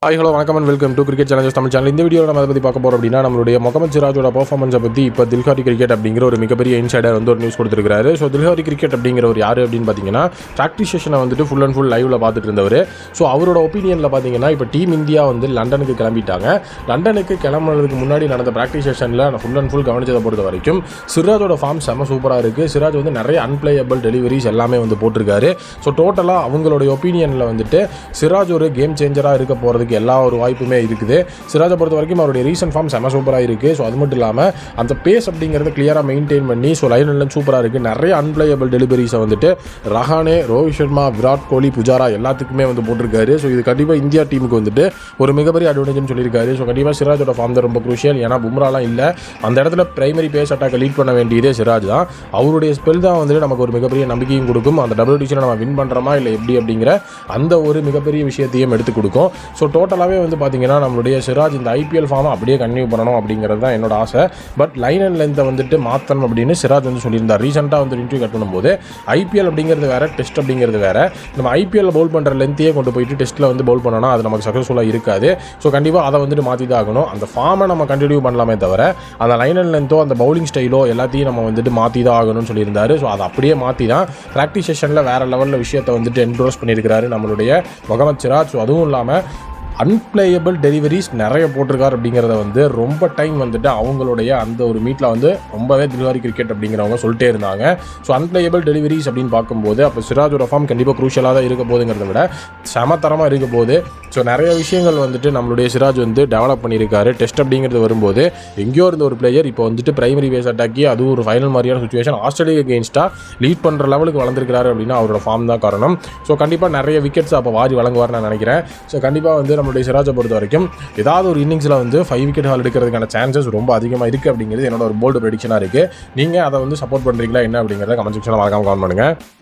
hi hello வணக்கம் and welcome to cricket channels Tamil channel இந்த video நம்ம அதை பற்றி பார்க்க போகிறோம் அப்படின்னா நம்மளுடைய முகமது சிராஜோட பர்ஃபார்மன்ஸை பற்றி இப்போ தில்ஹாரி கிரிக்கெட் அப்படிங்கிற ஒரு மிகப்பெரிய இன்சைடர் வந்து ஒரு நியூஸ் கொடுத்துருக்காரு ஸோ தில்ஹாரி கிரிக்கெட் அப்படிங்கிற ஒரு யார் அப்படின்னு பார்த்தீங்கன்னா ப்ராக்டிஸ் செஷனை வந்துட்டு ஃபுல் அண்ட் ஃபுல் லைவில் பார்த்துட்டு இருந்தவர் ஸோ அவரோட ஒப்பீனியனில் பார்த்தீங்கன்னா இப்போ டீம் இந்தியா வந்து லண்டனுக்கு கிளம்பிட்டாங்க லண்டனுக்கு கிளம்புறதுக்கு முன்னாடி நடந்த ப்ராக்டிஸ் செஷனில் நான் ஃபுல் அண்ட் ஃபுல் கவனிச்சதை பொறுத்த வரைக்கும் சிராஜோட ஃபார்ம் செம்ம சூப்பராக இருக்குது சிராஜ் வந்து நிறைய அன்பிளேயபிள் டெலிவரிஸ் எல்லாமே வந்து போட்டிருக்காரு ஸோ டோட்டலாக அவங்களுடைய ஒப்பீனியனில் வந்துட்டு சிராஜ் ஒரு கேம் சேஞ்சராக இருக்க போகிறதுக்கு எல்லா ஒரு வாய்ப்புமே இருக்குது சிராஜை பொறுத்த வரைக்கும் அவருடைய ரீசன்ட் ஃபார்ம் செம சூப்பராக இருக்குது ஸோ அது மட்டும் இல்லாமல் அந்த பேஸ் அப்படிங்கிறத கிளியராக மெயின்டைன் பண்ணி ஸோ லைன் சூப்பராக இருக்குது நிறைய அன்பிளேயபிள் டெலிவரிஸை வந்துட்டு ரஹானே ரோஹித் சர்மா விராட் கோலி புஜாரா எல்லாத்துக்குமே வந்து போட்டிருக்காரு ஸோ இது கண்டிப்பாக இந்தியா டீமுக்கு வந்துட்டு ஒரு மிகப்பெரிய அட்வான்டேஜ்னு சொல்லியிருக்காரு ஸோ கண்டிப்பாக சிராஜோட ஃபார்ம் தான் ரொம்ப குரூஷியல் ஏன்னா பும்ராலாம் இல்லை அந்த இடத்துல பிரைமரி பேஸ் அட்டாக்கை லீட் பண்ண வேண்டியதே சிராஜ் தான் அவருடைய ஸ்பெல் தான் வந்துட்டு நமக்கு ஒரு மிகப்பெரிய நம்பிக்கையும் கொடுக்கும் அந்த டபிள்யூடிசியில் நம்ம வின் பண்ணுறோமா இல்லை எப்படி அப்படிங்கிற அந்த ஒரு மிகப்பெரிய விஷயத்தையும் எடுத்து கொடுக்கும் ஸோ டோட்டலாகவே வந்து பார்த்தீங்கன்னா நம்மளுடைய சிராஜ் இந்த ஐபிஎல் ஃபார்மை அப்படியே கன்டினியூ பண்ணணும் அப்படிங்கிறது தான் என்னோட ஆசை பட் லைன் அண்ட் லென்த்தை வந்துட்டு மாற்றணும் அப்படின்னு சிராஜ் வந்து சொல்லியிருந்தார் ரீசெண்டாக வந்து இன்டர்வியூ கட் பண்ணும்போது ஐபிஎல் அப்படிங்கிறது வேற டெஸ்ட் அப்படிங்கிறது வேற நம்ம ஐபிஎல் பவுல் பண்ணுற லென்த்தையே கொண்டு போயிட்டு டெஸ்ட்டில் வந்து பவுல் பண்ணோம்னா அது நமக்கு சக்ஸஸ்ஃபுல்லாக இருக்காது ஸோ கண்டிப்பாக அதை வந்துட்டு மாற்றி தான் ஆகணும் அந்த ஃபார்மை நம்ம கண்டினியூ பண்ணலாமே தவிர அந்த லைன் அண்ட் லென்த்தோ அந்த பவுலிங் ஸ்டைலோ எல்லாத்தையும் நம்ம வந்துட்டு மாற்றி தான் ஆகணும்னு சொல்லியிருந்தாரு ஸோ அதை அப்படியே மாற்றி தான் ப்ராக்டிஸ் செஷனில் வேறு லெவலில் விஷயத்தை வந்துட்டு என்ட்ரோஸ் பண்ணியிருக்கிறாரு நம்மளுடைய முகமது சிராஜ் ஸோ அதுவும் இல்லாமல் அன்பிளேயபிள் டெலிவரிஸ் நிறைய போட்டிருக்காரு அப்படிங்கிறத வந்து ரொம்ப டைம் வந்துட்டு அவங்களுடைய அந்த ஒரு மீட்டில் வந்து ரொம்பவே தில்வாரி கிரிக்கெட் அப்படிங்கிறவங்க சொல்லிட்டே இருந்தாங்க ஸோ அன்பிளேயபிள் டெலிவரிஸ் அப்படின்னு பார்க்கும்போது அப்போ சிராஜோட ஃபார்ம் கண்டிப்பாக குரூஷியலாக தான் இருக்க போகுதுங்கிறத விட சமத்தரமாக இருக்க போகுது ஸோ நிறைய விஷயங்கள் வந்துட்டு நம்மளுடைய சிராஜ் வந்து டெவலப் பண்ணியிருக்காரு டெஸ்ட் அப்படிங்கிறது வரும்போது எங்கேயோ இருந்த ஒரு பிளேயர் இப்போ வந்துட்டு பிரைமரி பேஸ் அட்டாக்கி அதுவும் ஒரு ஃபைனல் மாதிரியான சுச்சுவேஷன் ஆஸ்திரேலியா அகேன்ஸ்டாக லீட் பண்ணுற லெவலுக்கு வளர்ந்துருக்காரு அப்படின்னா அவரோட ஃபார்ம் தான் காரணம் ஸோ கண்டிப்பாக நிறைய விக்கெட்ஸ் அப்போ வாரி வழங்குவார் நான் நினைக்கிறேன் ஸோ கண்டிப்பாக வந்து நம்மளுடைய சிராஜை பொறுத்த வரைக்கும் ஏதாவது ஒரு இன்னிங்ஸில் வந்து ஃபைவ் விக்கெட் ஹால் எடுக்கிறதுக்கான சான்சஸ் ரொம்ப அதிகமாக இருக்குது அப்படிங்கிறது என்னோட ஒரு போல்டு ப்ரெடிக்ஷனாக இருக்குது நீங்கள் அதை வந்து சப்போர்ட் பண்ணுறீங்களா என்ன அப்படிங்கிறத கமெண்ட் செக்ஷனில் மறக்காம கமெண்ட் பண்ணுங்கள்